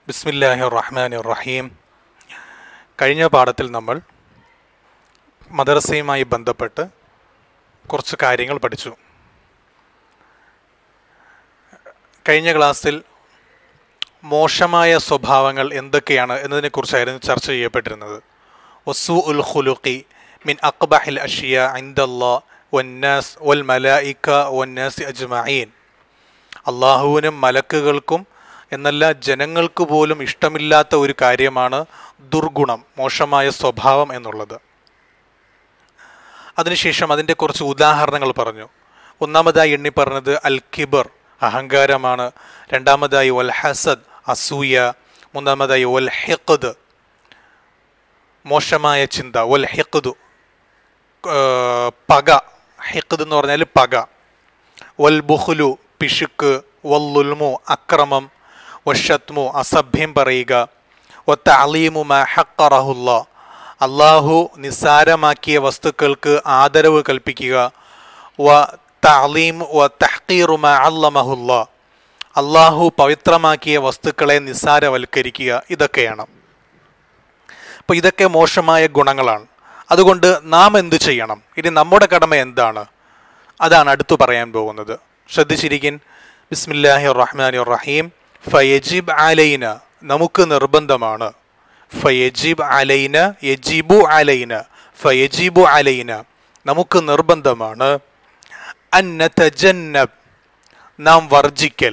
ബിസ്മില്ലാഹി റഹ്മാൻ റഹീം കഴിഞ്ഞ പാഠത്തിൽ നമ്മൾ മദ്രസയുമായി ബന്ധപ്പെട്ട് കുറച്ച് കാര്യങ്ങൾ പഠിച്ചു കഴിഞ്ഞ ക്ലാസ്സിൽ മോശമായ സ്വഭാവങ്ങൾ എന്തൊക്കെയാണ് എന്നതിനെക്കുറിച്ചായിരുന്നു ചർച്ച ചെയ്യപ്പെട്ടിരുന്നത് ഒസു ഉൽ ഖുലുഖി മിൻ അക്ബഹിൽ അഷിയ ഐന്ദല്ലാ വന്നാസ് വൽ മലായിക്ക വന്നാസ് അജ്മഈൻ അള്ളാഹുവിനും മലക്കുകൾക്കും എന്നല്ല ജനങ്ങൾക്ക് പോലും ഇഷ്ടമില്ലാത്ത ഒരു കാര്യമാണ് ദുർഗുണം മോശമായ സ്വഭാവം എന്നുള്ളത് അതിനുശേഷം അതിൻ്റെ കുറച്ച് ഉദാഹരണങ്ങൾ പറഞ്ഞു ഒന്നാമതായി എണ്ണി പറഞ്ഞത് അൽ കിബർ അഹങ്കാരമാണ് രണ്ടാമതായി വൽ ഹസദ് അസൂയ മൂന്നാമതായി വൽ ഹിഖദ് മോശമായ ചിന്ത വൽ ഹിഖദു പക ഹിഖദ് എന്ന് പറഞ്ഞാൽ പക വൽ ബുഹ്ലു പിശുക്ക് വല്ലുൽമു അക്രമം വഷത്മു അസഭ്യം പറയുക ഒത്ത അലീമു മ ഹക്കറഹുല്ല അള്ളാഹു നിസ്സാരമാക്കിയ വസ്തുക്കൾക്ക് ആദരവ് കൽപ്പിക്കുക വ തലീം വ തഹ്കീറു മ അല്ലമഹുല്ല അള്ളാഹു പവിത്രമാക്കിയ വസ്തുക്കളെ നിസ്സാരവൽക്കരിക്കുക ഇതൊക്കെയാണ് അപ്പോൾ ഇതൊക്കെ മോശമായ ഗുണങ്ങളാണ് അതുകൊണ്ട് നാം എന്തു ചെയ്യണം ഇനി നമ്മുടെ കടമ എന്താണ് അതാണ് അടുത്തു പറയാൻ പോകുന്നത് ശ്രദ്ധിച്ചിരിക്കിൻ ബിസ്മില്ലാഹി റഹ്മാൻ റഹീം ഫയജിബ് അലൈന നമുക്ക് നിർബന്ധമാണ് ഫയജിബ് അലൈന യജിബു അലൈന ഫയജിബു അലൈന നമുക്ക് നിർബന്ധമാണ് അന്നതജന്നബ് നാം വർജിക്കൽ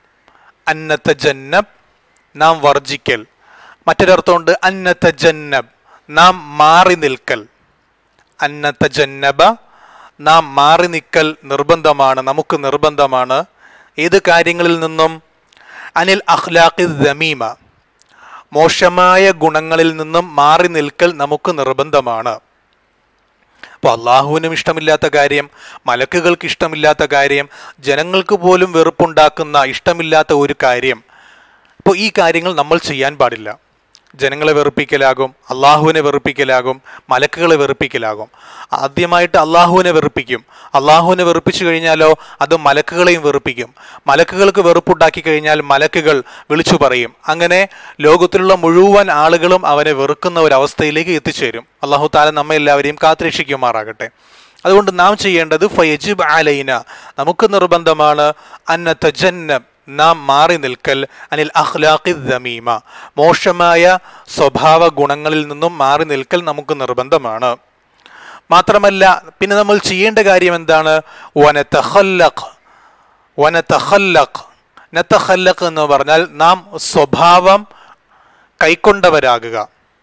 അന്നതജന്നബ് നാം വർജിക്കൽ മറ്റൊരർത്ഥമുണ്ട് അന്നതജന്നബ് നാം മാറി നിൽക്കൽ അന്നതജന്നബ നാം മാറി നിൽക്കൽ നിർബന്ധമാണ് നമുക്ക് നിർബന്ധമാണ് ഏത് കാര്യങ്ങളിൽ നിന്നും അനിൽ അഖ്ലാഖി ദമീമ മോശമായ ഗുണങ്ങളിൽ നിന്നും മാറി നിൽക്കൽ നമുക്ക് നിർബന്ധമാണ് അപ്പോൾ അള്ളാഹുവിനും ഇഷ്ടമില്ലാത്ത കാര്യം മലക്കുകൾക്ക് ഇഷ്ടമില്ലാത്ത കാര്യം ജനങ്ങൾക്ക് പോലും വെറുപ്പുണ്ടാക്കുന്ന ഇഷ്ടമില്ലാത്ത ഒരു കാര്യം അപ്പോൾ ഈ കാര്യങ്ങൾ നമ്മൾ ചെയ്യാൻ പാടില്ല ജനങ്ങളെ വെറുപ്പിക്കലാകും അള്ളാഹുവിനെ വെറുപ്പിക്കലാകും മലക്കുകളെ വെറുപ്പിക്കലാകും ആദ്യമായിട്ട് അള്ളാഹുവിനെ വെറുപ്പിക്കും അള്ളാഹുവിനെ വെറുപ്പിച്ചു കഴിഞ്ഞാലോ അത് മലക്കുകളെയും വെറുപ്പിക്കും മലക്കുകൾക്ക് വെറുപ്പുണ്ടാക്കി കഴിഞ്ഞാൽ മലക്കുകൾ വിളിച്ചു പറയും അങ്ങനെ ലോകത്തിലുള്ള മുഴുവൻ ആളുകളും അവനെ വെറുക്കുന്ന ഒരു അവസ്ഥയിലേക്ക് എത്തിച്ചേരും അള്ളാഹു താല നമ്മെ എല്ലാവരെയും കാത്തിരക്ഷിക്കുമാറാകട്ടെ അതുകൊണ്ട് നാം ചെയ്യേണ്ടത് ഫയജിബ് അലൈന നമുക്ക് നിർബന്ധമാണ് അന്നത്ത ജന്നം നാം മാറി നിൽക്കൽ അനിൽ അഖ്ലാഖി ദമീമ മോശമായ സ്വഭാവ ഗുണങ്ങളിൽ നിന്നും മാറി നിൽക്കൽ നമുക്ക് നിർബന്ധമാണ് മാത്രമല്ല പിന്നെ നമ്മൾ ചെയ്യേണ്ട കാര്യം എന്താണ് വനത്തഹല്ലഖ് വനത്തഹല്ലഖ് നത്തഹല്ലഖ് എന്ന് പറഞ്ഞാൽ നാം സ്വഭാവം കൈക്കൊണ്ടവരാകുക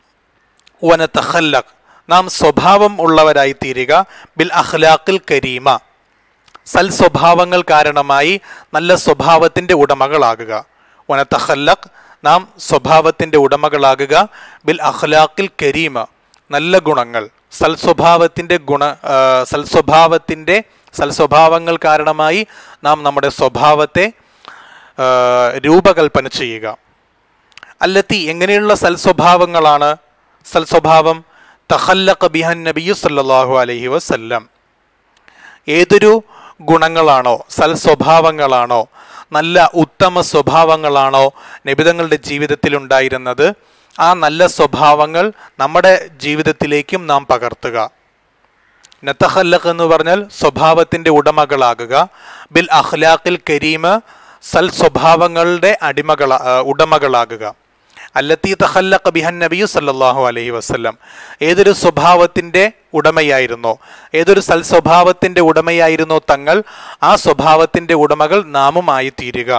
വനത്തഹല്ലഖ് നാം സ്വഭാവം ഉള്ളവരായി തീരുക ബിൽ അഖ്ലാഖിൽ കരീമ സൽ സ്വഭാവങ്ങൾ കാരണമായി നല്ല സ്വഭാവത്തിൻ്റെ ഉടമകളാകുക വനത്തഹല്ലഖ് നാം സ്വഭാവത്തിൻ്റെ ഉടമകളാകുക ബിൽ അഖ്ലാഖിൽ കരീമ നല്ല ഗുണങ്ങൾ സൽ സ്വഭാവത്തിൻ്റെ ഗുണ സൽ സ്വഭാവത്തിൻ്റെ സൽ സ്വഭാവങ്ങൾ കാരണമായി നാം നമ്മുടെ സ്വഭാവത്തെ രൂപകൽപ്പന ചെയ്യുക അല്ലത്തി എങ്ങനെയുള്ള സൽ സ്വഭാവങ്ങളാണ് സൽ സ്വഭാവം തഹല്ലഖ് ബിഹൻ നബിയു സല്ലാഹു അലഹി വസല്ലം ഏതൊരു ഗുണങ്ങളാണോ സൽ സ്വഭാവങ്ങളാണോ നല്ല ഉത്തമ സ്വഭാവങ്ങളാണോ നിബിതങ്ങളുടെ ജീവിതത്തിൽ ഉണ്ടായിരുന്നത് ആ നല്ല സ്വഭാവങ്ങൾ നമ്മുടെ ജീവിതത്തിലേക്കും നാം പകർത്തുക നത്തഹല്ലഖ് എന്ന് പറഞ്ഞാൽ സ്വഭാവത്തിൻ്റെ ഉടമകളാകുക ബിൽ അഖ്ലാഖിൽ കരീമ സൽ സ്വഭാവങ്ങളുടെ അടിമകള ഉടമകളാകുക അല്ലത്തി തഹല്ലഖ് ബിഹൻ നബിയു സല്ലാഹു അലഹി വസ്ല്ലം ഏതൊരു സ്വഭാവത്തിൻ്റെ ഉടമയായിരുന്നോ ഏതൊരു സൽ സ്വഭാവത്തിൻ്റെ ഉടമയായിരുന്നോ തങ്ങൾ ആ സ്വഭാവത്തിൻ്റെ ഉടമകൾ നാമുമായി തീരുക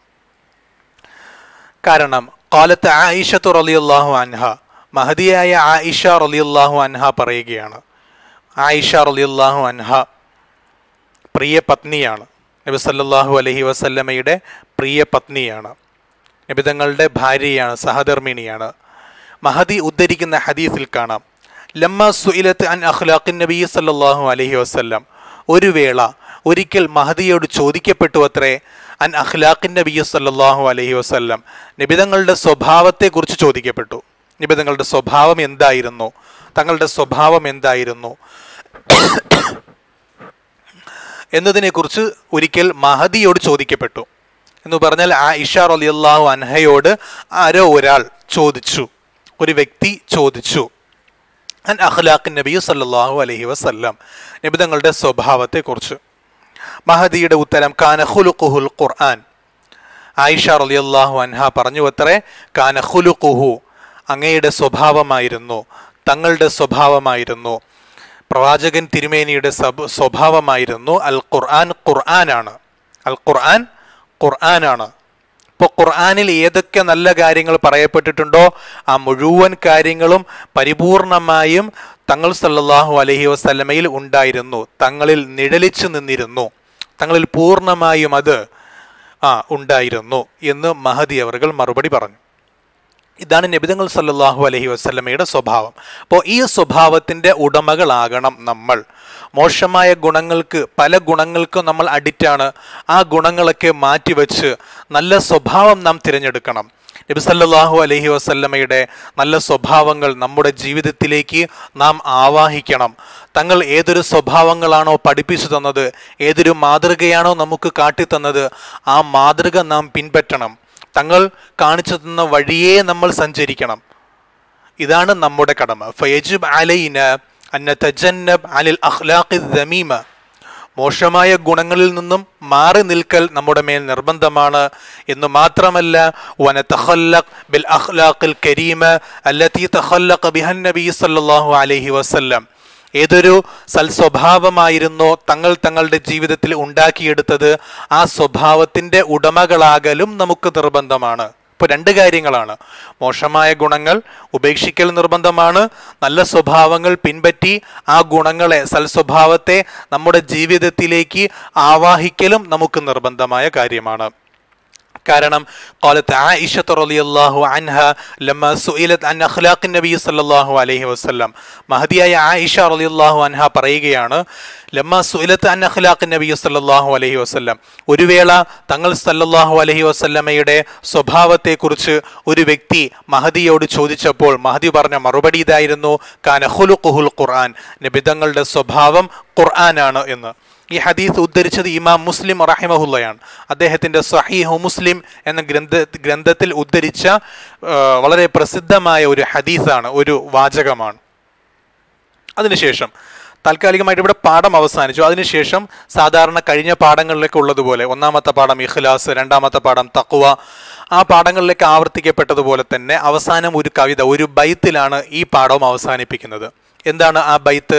കാരണം കാലത്ത് ആയിഷത്തു റലിയുല്ലാഹു അൻഹ മഹദിയായ ആയിഷ റലിയുല്ലാഹു അൻഹ പറയുകയാണ് ആയിഷ റലിയുല്ലാഹു അൻഹ പ്രിയ പത്നിയാണ് നബി സല്ലാഹു അലഹി വസല്ലമയുടെ പ്രിയ പത്നിയാണ് നബിതങ്ങളുടെ ഭാര്യയാണ് സഹധർമ്മിണിയാണ് മഹദി ഉദ്ധരിക്കുന്ന ഹദീസിൽ കാണാം ലമ്മ സുയിലത്ത് അൻ അഖ്ലാഖിൻ നബി സല്ലാഹു അലഹി വസ്ല്ലാം ഒരു വേള ഒരിക്കൽ മഹദിയോട് ചോദിക്കപ്പെട്ടു അത്രേ അൻ അഖ്ലാഖിൻ നബി സല്ലാഹു അലഹി വസ്ല്ലാം നിബിതങ്ങളുടെ സ്വഭാവത്തെക്കുറിച്ച് ചോദിക്കപ്പെട്ടു നിബിതങ്ങളുടെ സ്വഭാവം എന്തായിരുന്നു തങ്ങളുടെ സ്വഭാവം എന്തായിരുന്നു എന്നതിനെക്കുറിച്ച് ഒരിക്കൽ മഹദിയോട് ചോദിക്കപ്പെട്ടു എന്ന് പറഞ്ഞാൽ ആ ഇഷാർ അലിയല്ലാഹു അൻഹയോട് ആരോ ഒരാൾ ചോദിച്ചു ഒരു വ്യക്തി ചോദിച്ചു അൻ അഖ്ലാഖ് നബി സല്ലല്ലാഹു അലൈഹി വസല്ലം നിബിതങ്ങളുടെ സ്വഭാവത്തെക്കുറിച്ച് മഹദിയുടെ ഉത്തരം കാന ഖുലുഖുൽ ഖുർആൻ ആയിഷ റളിയല്ലാഹു അൻഹ പറഞ്ഞു അത്രേ കാന ഖുലുഖുഹു അങ്ങയുടെ സ്വഭാവമായിരുന്നു തങ്ങളുടെ സ്വഭാവമായിരുന്നു പ്രവാചകൻ തിരുമേനിയുടെ സബ് സ്വഭാവമായിരുന്നു അൽ ഖുർആൻ ഖുർആനാണ് അൽ ഖുർആൻ ഖുർആനാണ് ഇപ്പോൾ ഖുർആനിൽ ഏതൊക്കെ നല്ല കാര്യങ്ങൾ പറയപ്പെട്ടിട്ടുണ്ടോ ആ മുഴുവൻ കാര്യങ്ങളും പരിപൂർണമായും തങ്ങൾ സല്ലല്ലാഹു അലൈഹി വസല്ലമയിൽ ഉണ്ടായിരുന്നു തങ്ങളിൽ നിഴലിച്ചു നിന്നിരുന്നു തങ്ങളിൽ പൂർണ്ണമായും അത് ആ ഉണ്ടായിരുന്നു എന്ന് മഹദി അവർകൾ മറുപടി പറഞ്ഞു ഇതാണ് നബിതങ്ങൾ സല്ലല്ലാഹു അലൈഹി വസല്ലമയുടെ സ്വഭാവം അപ്പോൾ ഈ സ്വഭാവത്തിൻ്റെ ഉടമകളാകണം നമ്മൾ മോശമായ ഗുണങ്ങൾക്ക് പല ഗുണങ്ങൾക്കും നമ്മൾ അഡിക്റ്റാണ് ആ ഗുണങ്ങളൊക്കെ മാറ്റിവെച്ച് നല്ല സ്വഭാവം നാം തിരഞ്ഞെടുക്കണം നബി സല്ലല്ലാഹു അലൈഹി വസല്ലമയുടെ നല്ല സ്വഭാവങ്ങൾ നമ്മുടെ ജീവിതത്തിലേക്ക് നാം ആവാഹിക്കണം തങ്ങൾ ഏതൊരു സ്വഭാവങ്ങളാണോ പഠിപ്പിച്ചു തന്നത് ഏതൊരു മാതൃകയാണോ നമുക്ക് കാട്ടിത്തന്നത് ആ മാതൃക നാം പിൻപറ്റണം തങ്ങൾ കാണിച്ചു തന്ന വഴിയേ നമ്മൾ സഞ്ചരിക്കണം ഇതാണ് നമ്മുടെ കടമ ഫയജുബ് അലൈന അന്ന തജന്നബ് അനിൽ അഖ്ലാഖി ദമീമ മോശമായ ഗുണങ്ങളിൽ നിന്നും മാറി നിൽക്കൽ നമ്മുടെ മേൽ നിർബന്ധമാണ് എന്ന് മാത്രമല്ല വന തഖല്ലഖ് ബിൽ അഖ്ലാഖിൽ കരീമ അല്ലത്തി തഖല്ലഖ ബിഹൻ നബി സല്ലല്ലാഹു അലൈഹി വസല്ലം ഏതൊരു സൽസ്വഭാവമായിരുന്നോ തങ്ങൾ തങ്ങളുടെ ജീവിതത്തിൽ ഉണ്ടാക്കിയെടുത്തത് ആ സ്വഭാവത്തിൻ്റെ ഉടമകളാകലും നമുക്ക് നിർബന്ധമാണ് ഇപ്പോൾ രണ്ട് കാര്യങ്ങളാണ് മോശമായ ഗുണങ്ങൾ ഉപേക്ഷിക്കൽ നിർബന്ധമാണ് നല്ല സ്വഭാവങ്ങൾ പിൻപറ്റി ആ ഗുണങ്ങളെ സൽസ്വഭാവത്തെ നമ്മുടെ ജീവിതത്തിലേക്ക് ആവാഹിക്കലും നമുക്ക് നിർബന്ധമായ കാര്യമാണ് കാരണം قالت عائشة رضي الله عنها لما سئلت عن أخلاق النبي صلى الله عليه وسلم മഹദിയായ ആയിഷ റളിയല്ലാഹു അൻഹ പറയുകയാണ് ലമ്മ സുഇലത്ത് അൻ അഖ്ലാഖ് നബി സല്ലല്ലാഹു അലൈഹി വസല്ലം ഒരു വേള തങ്ങൾ സല്ലല്ലാഹു അലൈഹി വസല്ലമയുടെ സ്വഭാവത്തെക്കുറിച്ച് ഒരു വ്യക്തി മഹദിയോട് ചോദിച്ചപ്പോൾ മഹദി പറഞ്ഞ മറുപടി ഇതായിരുന്നു കാന ഖുലുഖുൽ ഖുർആൻ നബിതങ്ങളുടെ സ്വഭാവം ഖുർആനാണ് എന്ന് ഈ ഹദീസ് ഉദ്ധരിച്ചത് ഇമാം മുസ്ലിം റഹിമഹുല്ലയാണ് അദ്ദേഹത്തിൻ്റെ സഹീഹു മുസ്ലിം എന്ന ഗ്രന്ഥ ഗ്രന്ഥത്തിൽ ഉദ്ധരിച്ച ആ, വളരെ പ്രസിദ്ധമായ ഒരു ഹദീസാണ് ഒരു വാചകമാണ് അതിനുശേഷം താൽക്കാലികമായിട്ട് ഇവിടെ പാഠം അവസാനിച്ചു അതിനുശേഷം സാധാരണ കഴിഞ്ഞ പാഠങ്ങളിലേക്ക് ഉള്ളതുപോലെ ഒന്നാമത്തെ പാഠം ഇഖ്ലാസ് രണ്ടാമത്തെ പാഠം തക്വ ആ പാഠങ്ങളിലേക്ക് ആവർത്തിക്കപ്പെട്ടതുപോലെ തന്നെ അവസാനം ഒരു കവിത ഒരു ബൈത്തിലാണ് ഈ പാഠവും അവസാനിപ്പിക്കുന്നത് എന്താണ് ആ ബൈത്ത്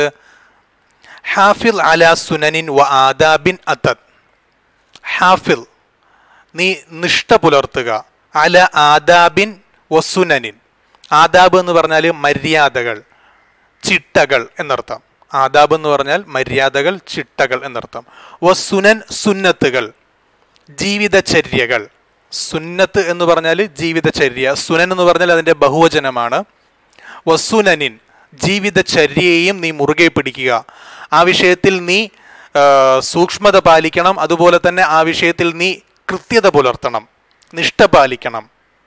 ഹാഫിൽ അല സുനനിൻ വ ആദാബിൻ അത്തത് ഹാഫിൽ നീ നിഷ്ഠ പുലർത്തുക അല ആദാബിൻ വസുനനിൻ ആദാബ് എന്ന് പറഞ്ഞാൽ മര്യാദകൾ ചിട്ടകൾ എന്നർത്ഥം ആദാബ് എന്ന് പറഞ്ഞാൽ മര്യാദകൾ ചിട്ടകൾ എന്നർത്ഥം വസുനൻ സുന്നത്തുകൾ ജീവിതചര്യകൾ സുന്നത്ത് എന്ന് പറഞ്ഞാൽ ജീവിതചര്യ സുനൻ എന്ന് പറഞ്ഞാൽ അതിൻ്റെ ബഹുവചനമാണ് വസുനനിൻ ജീവിതചര്യയെയും നീ മുറുകെ പിടിക്കുക ആ വിഷയത്തിൽ നീ ആ, സൂക്ഷ്മത പാലിക്കണം അതുപോലെ തന്നെ ആ വിഷയത്തിൽ നീ കൃത്യത പുലർത്തണം നിഷ്ഠ പാലിക്കണം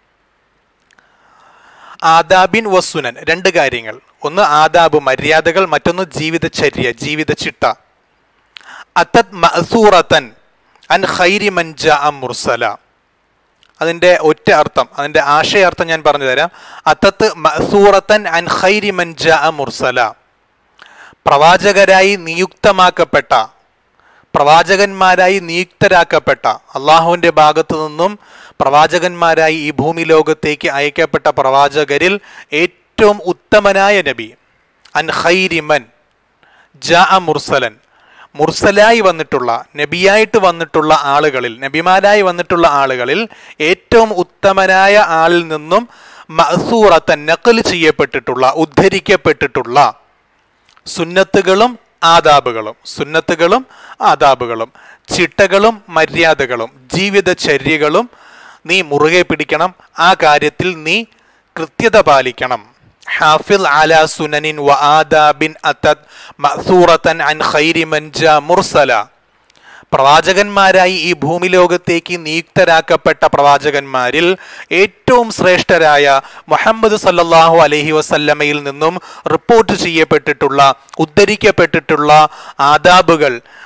ആദാബിൻ വസുനൻ രണ്ട് കാര്യങ്ങൾ ഒന്ന് ആദാബ് മര്യാദകൾ മറ്റൊന്ന് ജീവിതചര്യ ജീവിത ചിട്ട അത്തത് മഅസൂറത്തൻ അൻ ഖൈരി മൻജ മുർസല അതിൻ്റെ ഒറ്റ അർത്ഥം അതിൻ്റെ ആശയാർത്ഥം ഞാൻ പറഞ്ഞു തരാം അത്തത്ത് മഅസൂറത്തൻ അൻ ഖൈരി മൻജ മുർസല പ്രവാചകരായി നിയുക്തമാക്കപ്പെട്ട പ്രവാചകന്മാരായി നിയുക്തരാക്കപ്പെട്ട അള്ളാഹുവിൻ്റെ ഭാഗത്തു നിന്നും പ്രവാചകന്മാരായി ഈ ഭൂമി ലോകത്തേക്ക് അയക്കപ്പെട്ട പ്രവാചകരിൽ ഏറ്റവും ഉത്തമനായ നബി അൻ ഖൈരിമൻ ജാ മുർസലൻ മുർസലായി വന്നിട്ടുള്ള നബിയായിട്ട് വന്നിട്ടുള്ള ആളുകളിൽ നബിമാരായി വന്നിട്ടുള്ള ആളുകളിൽ ഏറ്റവും ഉത്തമനായ ആളിൽ നിന്നും മസൂറത്തൻ നക്കൽ ചെയ്യപ്പെട്ടിട്ടുള്ള ഉദ്ധരിക്കപ്പെട്ടിട്ടുള്ള സുന്നത്തുകളും ആദാബുകളും സുന്നത്തുകളും ആദാബുകളും ചിട്ടകളും മര്യാദകളും ജീവിതചര്യകളും നീ മുറുകെ പിടിക്കണം ആ കാര്യത്തിൽ നീ കൃത്യത പാലിക്കണം ഹാഫിൽ അല സുനനിൻ വ ആദാബിൻ അത്തത് മസൂറത്തൻ അൻ ഖൈരി മൻജ മുർസല പ്രവാചകന്മാരായി ഈ ഭൂമി ലോകത്തേക്ക് നിയുക്തരാക്കപ്പെട്ട പ്രവാചകന്മാരിൽ ഏറ്റവും ശ്രേഷ്ഠരായ മുഹമ്മദ് സല്ലല്ലാഹു അലൈഹി വസല്ലമയിൽ നിന്നും റിപ്പോർട്ട് ചെയ്യപ്പെട്ടിട്ടുള്ള ഉദ്ധരിക്കപ്പെട്ടിട്ടുള്ള ആദാബുകൾ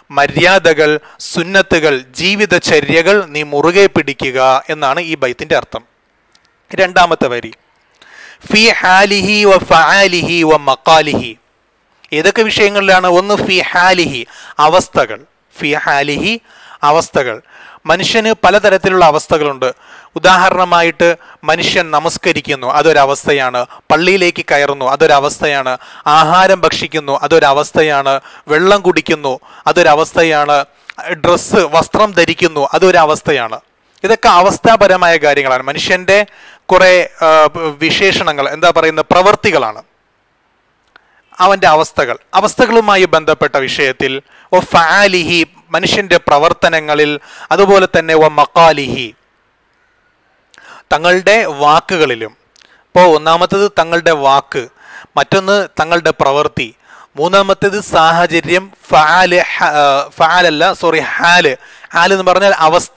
മര്യാദകൾ സുന്നത്തുകൾ ജീവിതചര്യകൾ നീ മുറുകെ പിടിക്കുക എന്നാണ് ഈ ബൈത്തിന്റെ അർത്ഥം രണ്ടാമത്തെ വരി ഫി ഹാലിഹി വ ഫആലിഹി വ മക്കാലിഹി ഏതൊക്കെ വിഷയങ്ങളിലാണ് ഒന്ന് ഫി ഹാലിഹി അവസ്ഥകൾ ഫി ഹാലിഹി അവസ്ഥകൾ മനുഷ്യന് പലതരത്തിലുള്ള അവസ്ഥകളുണ്ട് ഉദാഹരണമായിട്ട് മനുഷ്യൻ നമസ്കരിക്കുന്നു അതൊരവസ്ഥയാണ് പള്ളിയിലേക്ക് കയറുന്നു അതൊരവസ്ഥയാണ് ആഹാരം ഭക്ഷിക്കുന്നു അതൊരവസ്ഥയാണ് വെള്ളം കുടിക്കുന്നു അതൊരവസ്ഥയാണ് ഡ്രസ്സ് വസ്ത്രം ധരിക്കുന്നു അതൊരവസ്ഥയാണ് ഇതൊക്കെ അവസ്ഥാപരമായ കാര്യങ്ങളാണ് മനുഷ്യന്റെ കുറെ ആ, വിശേഷണങ്ങൾ എന്താ പറയുന്ന പ്രവൃത്തികളാണ് അവന്റെ അവസ്ഥകൾ അവസ്ഥകളുമായി ബന്ധപ്പെട്ട വിഷയത്തിൽ ഒ ഫാലിഹി മനുഷ്യന്റെ പ്രവർത്തനങ്ങളിൽ അതുപോലെ തന്നെ ഒ മക്കാലിഹി തങ്ങളുടെ വാക്കുകളിലും ഇപ്പോൾ ഒന്നാമത്തത് തങ്ങളുടെ വാക്ക് മറ്റൊന്ന് തങ്ങളുടെ പ്രവൃത്തി മൂന്നാമത്തേത് സാഹചര്യം ഫാല് ഹ- ആ, ഫാലല്ല സോറി ഹാല് ഹാല് എന്ന് പറഞ്ഞാൽ അവസ്ഥ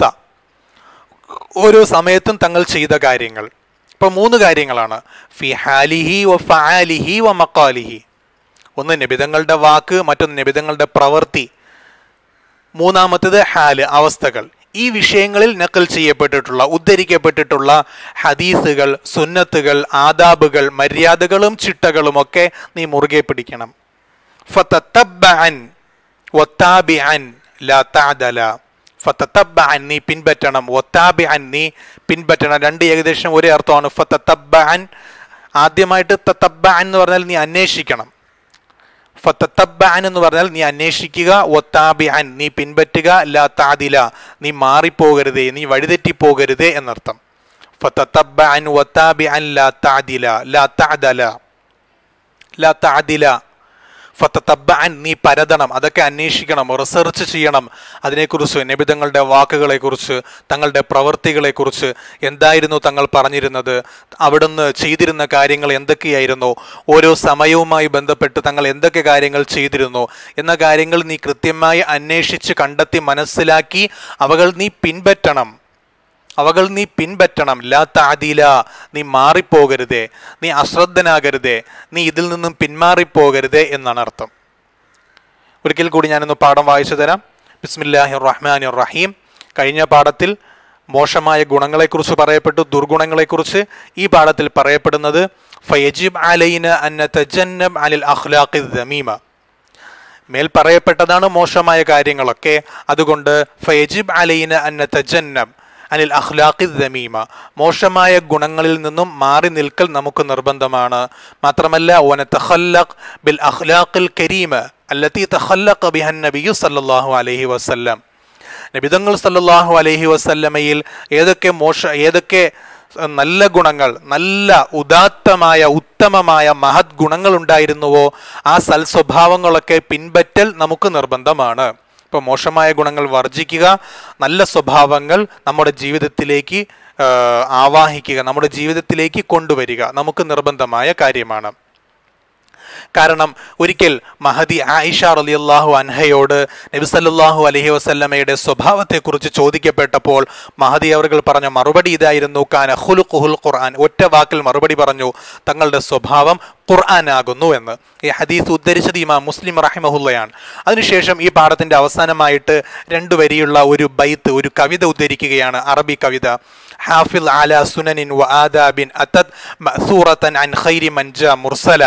ഓരോ സമയത്തും തങ്ങൾ ചെയ്ത കാര്യങ്ങൾ ഇപ്പൊ മൂന്ന് കാര്യങ്ങളാണ് ഫി ഹാലിഹി വ ഫാലിഹി വ മക്കാലിഹി ഒന്ന് നിബിതങ്ങളുടെ വാക്ക് മറ്റൊന്ന് നിബിതങ്ങളുടെ പ്രവൃത്തി മൂന്നാമത്തേത് ഹാല് അവസ്ഥകൾ ഈ വിഷയങ്ങളിൽ നക്കൽ ചെയ്യപ്പെട്ടിട്ടുള്ള ഉദ്ധരിക്കപ്പെട്ടിട്ടുള്ള ഹദീസുകൾ സുന്നത്തുകൾ ആദാബുകൾ മര്യാദകളും ചിട്ടകളുമൊക്കെ നീ മുറുകെ പിടിക്കണം ഫതത്തബ്ബഅൻ വത്താബിഅൻ ലാ തഅദല ഫതത്തബ്ബഅൻ നീ പിൻപറ്റണം വത്താബിഅൻ നീ പിൻപറ്റണം രണ്ട് ഏകദേശം ഒരേ അർത്ഥമാണ് ഫതത്തബ്ബഅൻ ആദ്യമായിട്ട് തത്തബ്ബഅൻ എന്ന് പറഞ്ഞാൽ നീ അന്വേഷിക്കണം ഫത്തത്തബ്ബഅൻ എന്ന് പറഞ്ഞാൽ നീ അന്വേഷിക്കുക ഒത്താബിഅൻ നീ പിൻപറ്റുക ലാ താദില നീ മാറിപ്പോകരുതേ നീ വഴിതെറ്റിപ്പോകരുതേ എന്നർത്ഥം ഫത്തത്തബ്ബഅൻ ഒത്താബിഅൻ ലാ താദില ലാ താദല ലാ താദില ഫത്തത്തബ്ബഅൻ നീ പരതണം അതൊക്കെ അന്വേഷിക്കണം റിസർച്ച് ചെയ്യണം അതിനെക്കുറിച്ച് നിബിതങ്ങളുടെ വാക്കുകളെക്കുറിച്ച് തങ്ങളുടെ പ്രവൃത്തികളെക്കുറിച്ച് എന്തായിരുന്നു തങ്ങൾ പറഞ്ഞിരുന്നത് അവിടുന്ന് ചെയ്തിരുന്ന കാര്യങ്ങൾ എന്തൊക്കെയായിരുന്നു ഓരോ സമയവുമായി ബന്ധപ്പെട്ട് തങ്ങൾ എന്തൊക്കെ കാര്യങ്ങൾ ചെയ്തിരുന്നു എന്ന കാര്യങ്ങൾ നീ കൃത്യമായി അന്വേഷിച്ച് കണ്ടെത്തി മനസ്സിലാക്കി അവകൾ നീ പിൻപറ്റണം അവകൾ നീ പിൻപറ്റണം ലാ താദില നീ മാറിപ്പോകരുതേ നീ അശ്രദ്ധനാകരുതേ നീ ഇതിൽ നിന്നും പിന്മാറിപ്പോകരുതേ എന്നാണ് അർത്ഥം ഒരിക്കൽ കൂടി ഞാനൊന്ന് പാഠം വായിച്ചു തരാം ബിസ്മില്ലാഹി റഹ്മാൻ റഹീം കഴിഞ്ഞ പാഠത്തിൽ മോശമായ ഗുണങ്ങളെക്കുറിച്ച് പറയപ്പെട്ടു ദുർഗുണങ്ങളെക്കുറിച്ച് ഈ പാഠത്തിൽ പറയപ്പെടുന്നത് ഫയജിബ് അലൈന അന്ന തജന്നബ് അലിൽ അഖ്ലാഖി ദമീമ മേൽ പറയപ്പെട്ടതാണ് മോശമായ കാര്യങ്ങളൊക്കെ അതുകൊണ്ട് ഫയജിബ് അലൈന അന്ന തജന്നബ് അനിൽ അഖ്ലാഖി ദമീമ മോശമായ ഗുണങ്ങളിൽ നിന്നും മാറി നിൽക്കൽ നമുക്ക് നിർബന്ധമാണ് മാത്രമല്ല ഓന തഖല്ലഖ് ബിൽ അഖ്ലാഖിൽ കരീമ അല്ലത്തി തഖല്ലഖ ബിഹൻ നബിയു സല്ലല്ലാഹു അലൈഹി വസല്ലം നബിതങ്ങൾ സല്ലല്ലാഹു അലൈഹി വസല്ലമയിൽ ഏതൊക്കെ മോശ ഏതൊക്കെ നല്ല ഗുണങ്ങൾ നല്ല ഉദാത്തമായ ഉത്തമമായ മഹത് ഗുണങ്ങൾ ഉണ്ടായിരുന്നുവോ ആ സൽ സ്വഭാവങ്ങളൊക്കെ പിൻപറ്റൽ നമുക്ക് നിർബന്ധമാണ് ഇപ്പോൾ മോശമായ ഗുണങ്ങൾ വർജിക്കുക നല്ല സ്വഭാവങ്ങൾ നമ്മുടെ ജീവിതത്തിലേക്ക് ആ, ആവാഹിക്കുക നമ്മുടെ ജീവിതത്തിലേക്ക് കൊണ്ടുവരിക നമുക്ക് നിർബന്ധമായ കാര്യമാണ് കാരണം ഒരിക്കൽ മഹദി ആയിഷ റളിയല്ലാഹു അൻഹയോട് നബി സല്ലല്ലാഹു അലൈഹി വസല്ലമയുടെ സ്വഭാവത്തെക്കുറിച്ച് ചോദിക്കപ്പെട്ടപ്പോൾ മഹദി അവർ പറഞ്ഞ മറുപടി ഇതായിരുന്നു കാന ഖുലുഖുൽ ഖുർആൻ ഒറ്റ വാക്കിൽ മറുപടി പറഞ്ഞു തങ്ങളുടെ സ്വഭാവം ഖുർആൻ ആകുന്നു എന്ന് ഈ ഹദീസ് ഉദ്ധരിച്ചത് ഇമാം മുസ്ലിം റഹിമഹുല്ലയാണ് അതിനുശേഷം ഈ പാഠത്തിന്റെ അവസാനമായിട്ട് രണ്ടു വരിയുള്ള ഒരു ബൈത്ത് ഒരു കവിത ഉദ്ധരിക്കുകയാണ് അറബി കവിത ഹാഫിൽ ആല സുനനിൻ വ ആദാബിൻ അതത് മഅസൂറത്തൻ അൻ ഖൈരി മൻജ മുർസല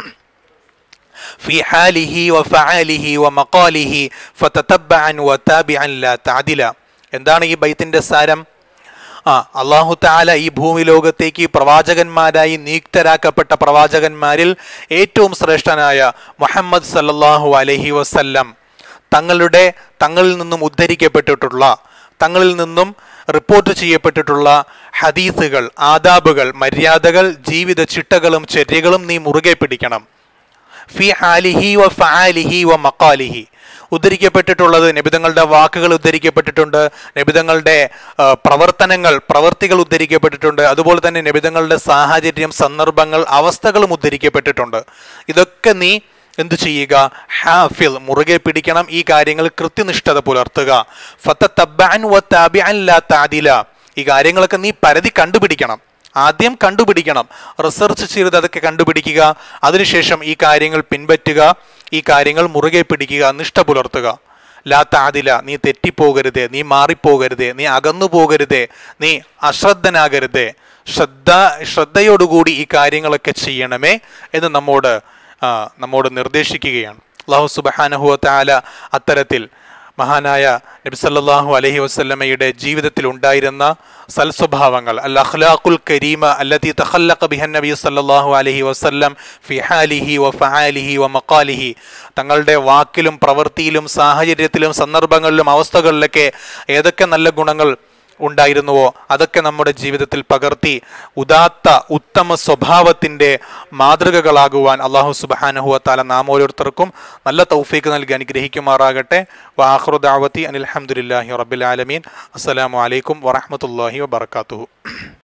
في حاله وفعاله ومقاله فتتبعا وتابعا لا تعدلا എന്താണ് ഈ ബൈത്തിന്റെ സാരം ആ അള്ളാഹു താല ഈ ഭൂമി ലോകത്തേക്ക് പ്രവാചകന്മാരായി നിയുക്തരാക്കപ്പെട്ട പ്രവാചകന്മാരിൽ ഏറ്റവും ശ്രേഷ്ഠനായ മുഹമ്മദ് സല്ലല്ലാഹു അലൈഹി വസല്ലം തങ്ങളുടെ തങ്ങളിൽ നിന്നും ഉദ്ധരിക്കപ്പെട്ടിട്ടുള്ള തങ്ങളിൽ നിന്നും റിപ്പോർട്ട് ചെയ്യപ്പെട്ടിട്ടുള്ള ഹദീസുകൾ ആദാബുകൾ മര്യാദകൾ ജീവിത ചിട്ടകളും ചര്യകളും നീ മുറുകെ പിടിക്കണം ഫി ഹാലിഹി വ ഫാലിഹി വ മക്കാലിഹി ഉദ്ധരിക്കപ്പെട്ടിട്ടുള്ളത് നബിതങ്ങളുടെ വാക്കുകൾ ഉദ്ധരിക്കപ്പെട്ടിട്ടുണ്ട് നബിതങ്ങളുടെ ആ, പ്രവർത്തനങ്ങൾ പ്രവർത്തികൾ ഉദ്ധരിക്കപ്പെട്ടിട്ടുണ്ട് അതുപോലെ തന്നെ നബിതങ്ങളുടെ സാഹചര്യം സന്ദർഭങ്ങൾ അവസ്ഥകളും ഉദ്ധരിക്കപ്പെട്ടിട്ടുണ്ട് ഇതൊക്കെ നീ എന്തു ചെയ്യുക ഹാഫിൽ മുറുകെ പിടിക്കണം ഈ കാര്യങ്ങൾ കൃത്യനിഷ്ഠത പുലർത്തുക ഫത്തത്തബ്ബഅൻ വത്താബിഅൻ ലാ തഅദില ഈ കാര്യങ്ങളൊക്കെ നീ പരതി കണ്ടുപിടിക്കണം ആദ്യം കണ്ടുപിടിക്കണം റിസർച്ച് ചെയ്ത് അതൊക്കെ കണ്ടുപിടിക്കുക അതിനുശേഷം ഈ കാര്യങ്ങൾ പിൻപറ്റുക ഈ കാര്യങ്ങൾ മുറുകെ പിടിക്കുക നിഷ്ഠ പുലർത്തുക ലാ താതില നീ തെറ്റിപ്പോകരുതേ നീ മാറിപ്പോകരുതേ നീ അകന്നു പോകരുതേ നീ അശ്രദ്ധനാകരുതേ ശ്രദ്ധ ശ്രദ്ധയോടുകൂടി ഈ കാര്യങ്ങളൊക്കെ ചെയ്യണമേ എന്ന് നമ്മോട് ആ, നമ്മോട് നിർദ്ദേശിക്കുകയാണ് അള്ളാഹു സുബഹാനഹുവ താല അത്തരത്തിൽ മഹാനായ നബി സല്ലല്ലാഹു അലൈഹി വസല്ലമയുടെ ജീവിതത്തിൽ ഉണ്ടായിരുന്ന സൽസ്വഭാവങ്ങൾ അൽ അഖ്ലാഖുൽ കരീമ അല്ലതി തഖല്ലഖ ബിഹൻ നബി സല്ലല്ലാഹു അലൈഹി വസല്ലം ഫി ഹാലിഹി വ ഫആലിഹി വ മഖാലിഹി തങ്ങളുടെ വാക്കിലും പ്രവൃത്തിയിലും സാഹചര്യത്തിലും സന്ദർഭങ്ങളിലും അവസ്ഥകളിലൊക്കെ ഏതൊക്കെ നല്ല ഗുണങ്ങൾ ഉണ്ടായിരുന്നുവോ അതൊക്കെ നമ്മുടെ ജീവിതത്തിൽ പകർത്തി ഉദാത്ത ഉത്തമ സ്വഭാവത്തിന്റെ മാതൃകകളാകുവാൻ അള്ളാഹു സുബാനഹുവ താല നാം ഓരോരുത്തർക്കും നല്ല തൗഫീക്ക് നൽകി അനുഗ്രഹിക്കുമാറാകട്ടെ വാഹൃദാവത്തി അനിൽഹമുല്ലാഹി റബ്ബിൽ ആലമീൻ അസ്സലാമു അലൈക്കും വറഹമത്തല്ലാഹി വബർക്കാത്തു